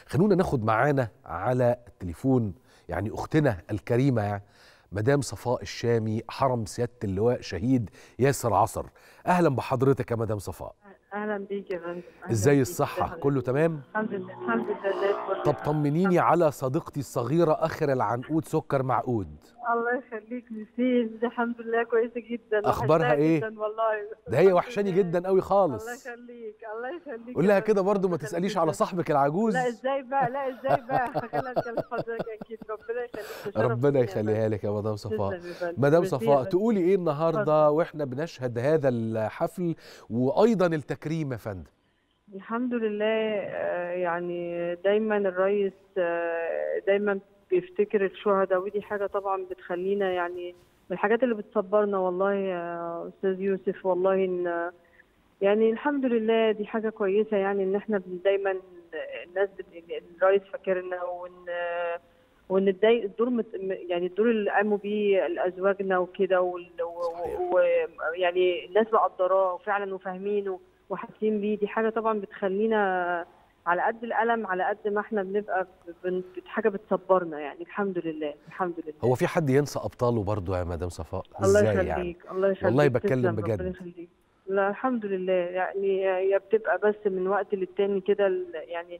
خلونا ناخد معانا على التليفون يعني اختنا الكريمه يعني مدام صفاء الشامي حرم سياده اللواء شهيد ياسر عصر اهلا بحضرتك يا مدام صفاء اهلا بيك يا فندم أهلاً ازاي بيك. الصحه ازي كله تمام الحمد لله الحمد لله زي الفل طب طمنيني على صديقتي الصغيره اخر العنقود سكر معقود الله يخليك ميرسي الحمد لله كويسه جدا أخبارها وحشاها إيه؟ جدا والله ده هي وحشاني جدا قوي الله خالص يخليك الله يخليك قول يا لها فندم. كده برضو ما الله تساليش يخليك. على صاحبك العجوز لا ازاي بقى لا ازاي بقى هكلم كلام حضرتك اكيد ربنا يخليك ده شرف ربنا ليا يا يخليها لك يا مدام فندم. صفاء تسلم يا فندم. مدام ميرسي يا صفاء فندم. تقولي ايه النهارده واحنا بنشهد هذا الحفل وايضا التكريم يا فندم الحمد لله آه، يعني دايما الرئيس آه، دايما بيفتكر الشهداء ودي حاجة طبعا بتخلينا يعني من الحاجات اللي بتصبرنا والله يا أستاذ يوسف والله إن يعني الحمد لله دي حاجة كويسة يعني إن إحنا بن- دايما الناس بت- الرئيس فاكرنا وإن وإن الدي- الدور مت- يعني الدور اللي قاموا بيه أزواجنا وكده صحيح. ويعني الناس مقدراه فعلا وفاهمينه وحاسين بيه دي حاجة طبعا بتخلينا على قد الألم على قد ما احنا بنبقى بن- بت- حاجة بتصبرنا يعني الحمد لله الحمد لله هو في حد ينسى ابطاله برضو يا مدام صفاء الله ازاي يخليك يعني الله يخليك والله بتكلم تسلم، بجد. ربنا يخليك لا الحمد لله يعني هي بتبقى بس من وقت للتاني كده ال- يعني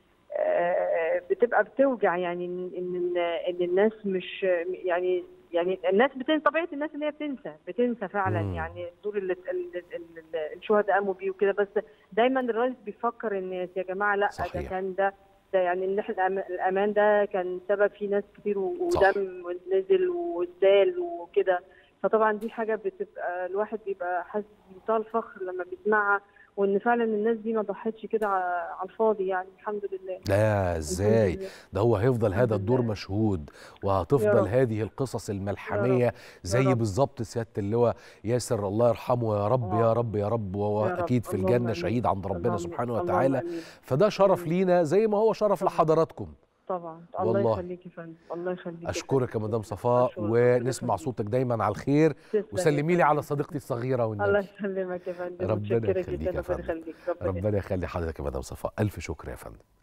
آه، بتبقى بتوجع يعني ان ان ان الناس مش يعني يعني الناس بتنسى طبيعه الناس ان هي بتنسى بتنسى فعلا مم. يعني الدور اللي ال- ال- ال- الشهداء قاموا بيه وكده بس دايما الرئيس بيفكر الناس يا جماعه لا ده صحيح. كان ده ده يعني ان احنا الأم- الامان ده كان سبب فيه ناس كتير و- صح. ودم نزل واتزال وكده فطبعا دي حاجه بتبقى الواحد بيبقى حاسس بمنتهى الفخر لما بيسمعها وان فعلا الناس دي ما ضحتش كده ع- على الفاضي يعني الحمد لله لا ازاي الحمد لله. ده هو هيفضل هذا الحمد الدور لله. مشهود يا وهتفضل رب. هذه القصص الملحميه زي رب. بالظبط سياده اللواء ياسر الله يرحمه يا رب يا آه. رب يا رب وهو يا رب. اكيد في اللهم الجنه آمين. شهيد عند ربنا اللهم- سبحانه اللهم وتعالى آمين. فده شرف آمين. لينا زي ما هو شرف طبعا. لحضراتكم طبعا والله. الله يخليك يا فندم الله يخليك يا اشكرك يا مدام صفاء أشكرك. ربنا ونسمع يخليك. صوتك دايما على الخير تسلم يا وسلمي لي على فندم. صديقتي الصغيره الله والنبي يسلمك يا فندم ربنا متشكرة يخليك جدا يا ربنا فندم. يخليك ربنا يخلي حضرتك يا مدام صفاء الف شكر يا فندم